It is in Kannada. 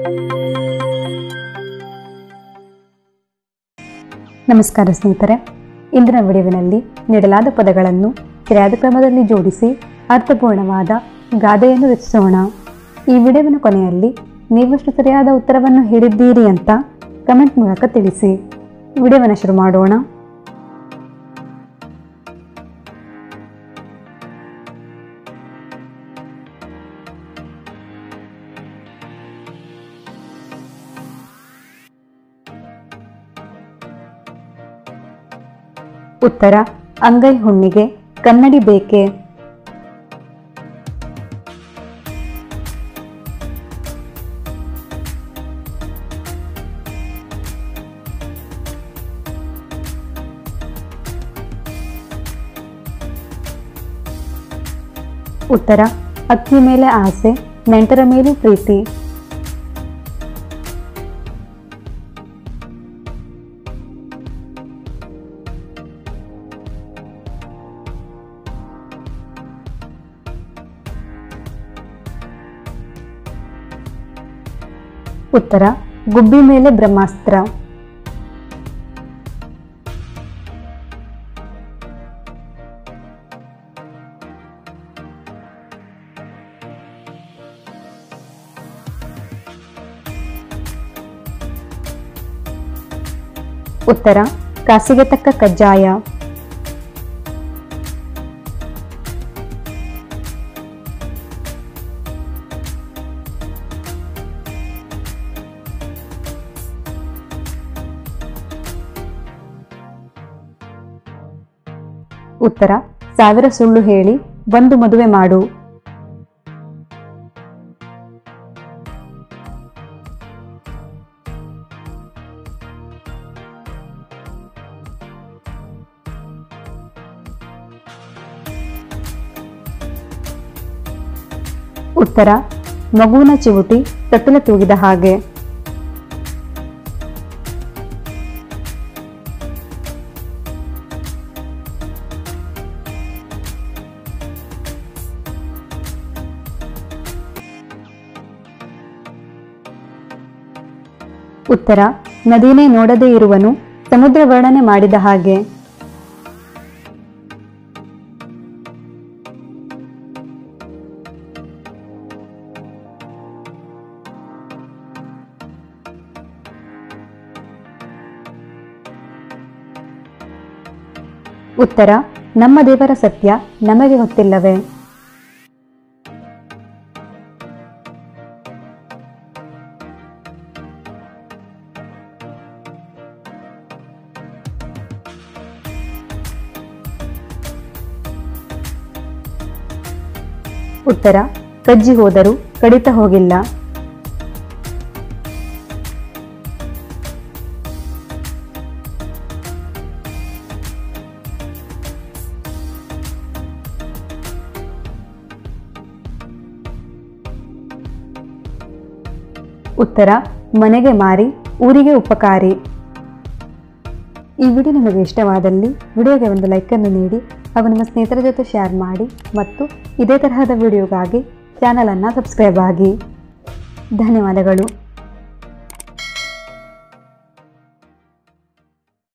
ನಮಸ್ಕಾರ ಸ್ನೇಹಿತರೆ ಇಂದಿನ ವಿಡಿಯೋವಿನಲ್ಲಿ ನೀಡಲಾದ ಪದಗಳನ್ನು ಸರಿಯಾದ ಕ್ರಮದಲ್ಲಿ ಜೋಡಿಸಿ ಅರ್ಥಪೂರ್ಣವಾದ ಗಾದೆಯನ್ನು ರಚಿಸೋಣ ಈ ವಿಡಿಯೋವಿನ ಕೊನೆಯಲ್ಲಿ ನೀವಷ್ಟು ಸರಿಯಾದ ಉತ್ತರವನ್ನು ಹೇಳಿದ್ದೀರಿ ಅಂತ ಕಮೆಂಟ್ ಮೂಲಕ ತಿಳಿಸಿ ವಿಡಿಯೋವನ್ನು ಶುರು ಮಾಡೋಣ ಉತ್ತರ ಅಂಗೈ ಹುಣ್ಣಿಗೆ ಕನ್ನಡಿ ಬೇಕೆ ಉತ್ತರ ಅಕ್ಕಿ ಮೇಲೆ ಆಸೆ ನೆಂಟರ ಮೇಲೂ ಪ್ರೀತಿ ಉತ್ತರ ಗುಬ್ಬಿ ಮೇಲೆ ಬ್ರಹ್ಮಾಸ್ತ್ರ ಉತ್ತರ ಕಾಸಿಗೆ ತಕ್ಕ ಕಜ್ಜಾಯ ಉತ್ತರ ಸಾವಿರ ಸುಳ್ಳು ಹೇಳಿ ಒಂದು ಮದುವೆ ಮಾಡು ಉತ್ತರ ಮಗುವಿನ ಚಿವುಟಿ ತಟ್ಟಲೆ ತೂಗಿದ ಹಾಗೆ ಉತ್ತರ ನದಿನೇ ನೋಡದೇ ಇರುವನು ಸಮುದ್ರ ವರ್ಣನೆ ಮಾಡಿದ ಹಾಗೆ ಉತ್ತರ ನಮ್ಮ ದೇವರ ಸತ್ಯ ನಮಗೆ ಗೊತ್ತಿಲ್ಲವೇ ಉತ್ತರ ಕಜ್ಜಿ ಹೋದರೂ ಕಡಿತ ಹೋಗಿಲ್ಲ ಉತ್ತರ ಮನೆಗೆ ಮಾರಿ ಊರಿಗೆ ಉಪಕಾರಿ ಈ ವಿಡಿಯೋ ನಿಮಗೆ ಇಷ್ಟವಾದಲ್ಲಿ ವಿಡಿಯೋಗೆ ಒಂದು ಲೈಕನ್ನು ನೀಡಿ ಹಾಗೂ ನಿಮ್ಮ ಸ್ನೇಹಿತರ ಜೊತೆ ಶೇರ್ ಮಾಡಿ ಮತ್ತು ಇದೇ ತರಹದ ವಿಡಿಯೋಗಾಗಿ ಚಾನಲನ್ನು ಸಬ್ಸ್ಕ್ರೈಬ್ ಆಗಿ ಧನ್ಯವಾದಗಳು